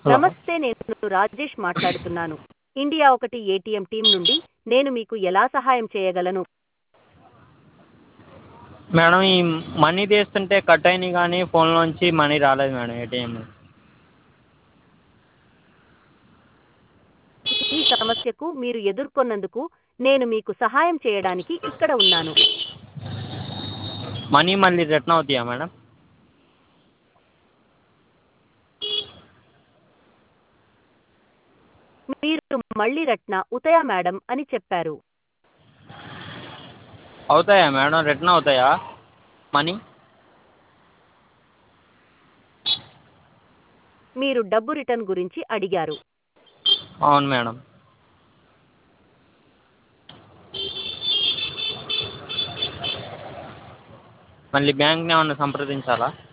నమస్తే నేను రాజేష్ మాట్లాడుతున్నాను ఇండియా ఒకటి ఏటీఎం టీం నుండి నేను మీకు ఎలా సహాయం చేయగలను మేడం ఈ మనీ తీస్తుంటే కట్ అయినాయి కానీ ఫోన్లోంచి మనీ రాలేదు మేడం ఏటీఎం ఈ సమస్యకు మీరు ఎదుర్కొన్నందుకు నేను మీకు సహాయం చేయడానికి ఇక్కడ ఉన్నాను మనీ మళ్ళీ రిటర్న్ అవుతాయా మేడం మీరు మళ్ళీ రట్న ఉతయ మేడం అని చెప్పారు అవుతాయా మేడం రిటర్న్ అవుతాయా మనీ మీరు డబ్బు రిటర్న్ గురించి అడిగారు అవును మేడం మళ్ళీ బ్యాంక్ని ఏమన్నా సంప్రదించాలా